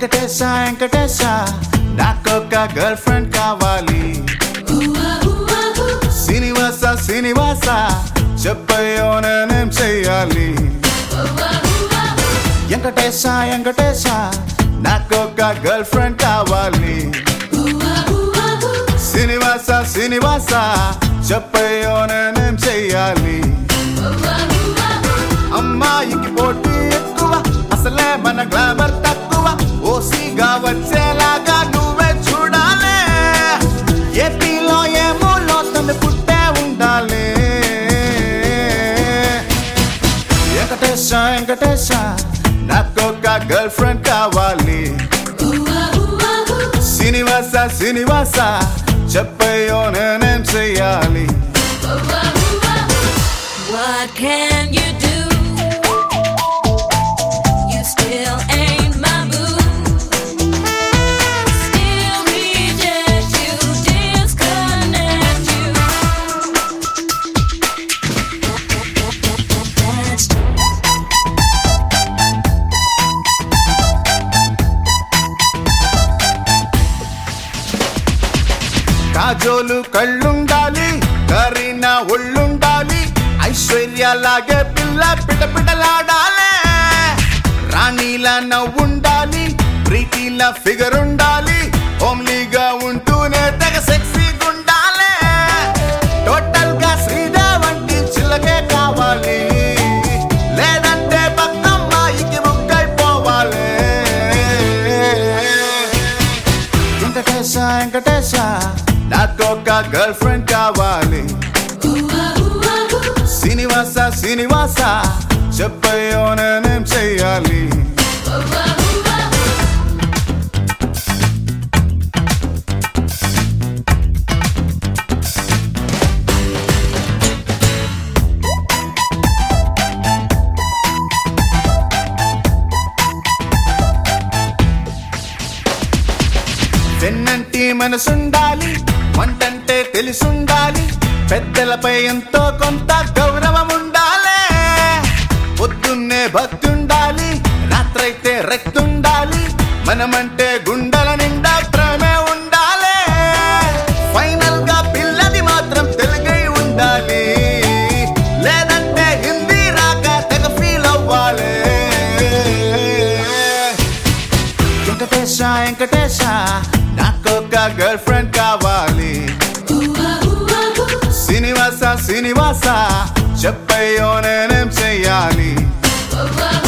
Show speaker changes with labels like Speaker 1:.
Speaker 1: వెంకటేశ వెంకటేశ నాకొక girl friend కావాలి శ్రీనివాస శ్రీనివాస చెప్పయ్యో నేనేం చెయ్యాలి వెంకటేశ వెంకటేశ నాకొక గర్ల్ ఫ్రెండ్ కావాలి శ్రీనివాస శ్రీనివాస చెప్పయ్యో నేనేం చెయ్యాలి అమ్మాయికి పోటీ ఎక్కువ అసలే మన గ్లామర్ తక్కువ ఓసీగా వచ్చేలాగా నువ్వే చూడాలి ఏపీలో ఏమూలో తను పుట్టే ఉండాలి వెంకటేశ వెంకటేశ నాకొక గర్ల్ ఫ్రెండ్ కావాలి శ్రీనివాస శ్రీనివాస చెప్పయ్యో నేనేం చెయ్యాలి
Speaker 2: What can you do? You still ain't my boo. Still reject you, disconnect you. That's
Speaker 1: Kajol కళ్ళుండాలి Kareena ఒళ్ళుండాలి ఐశ్వర్యలాగే పిల్ల పిటపిటలాడాలి రాణిలా నవ్వుండాలి ప్రీతిలా ఫిగర్ ఉండాలి హోమ్లీగా ఉంటూనే తెగ సెక్సీగా ఉండాలి టోటల్ గా శ్రీదా వంటి చిల్లకే కావాలి లేదంటే పక్కమ్మాయికి ముక్కైపోవాలి వెంకటేశ వెంకటేశ నాకొక గర్ల్ ఫ్రెండ్ కావాలి శ్రీనివాస శ్రీనివాస చెప్పయ్యో నేనేం చెయ్యాలి వెన్నంటి మనసుండాలి వంటంటే తెలిసుండాలి పెద్దలపై ఎంతో కొంత గౌరవం ఉండాలి పొద్దున్నే భక్తి ఉండాలి రాత్రైతే రెక్తుండాలి మనమంటే గుండెల నిండా ప్రేమే ఉండాలి ఫైనల్ గా పిల్లది మాత్రం తెలుగై ఉండాలి లేదంటే హిందీ రాక తెగ ఫీల్ అవ్వాలి వెంకటేశ వెంకటేశ నాకొక గర్ల్ ఫ్రెండ్ కావాలి శ్రీనివాస శ్రీనివాస చెప్పయ్యో నేనేం చెయ్యాలి
Speaker 2: Whoa, whoa,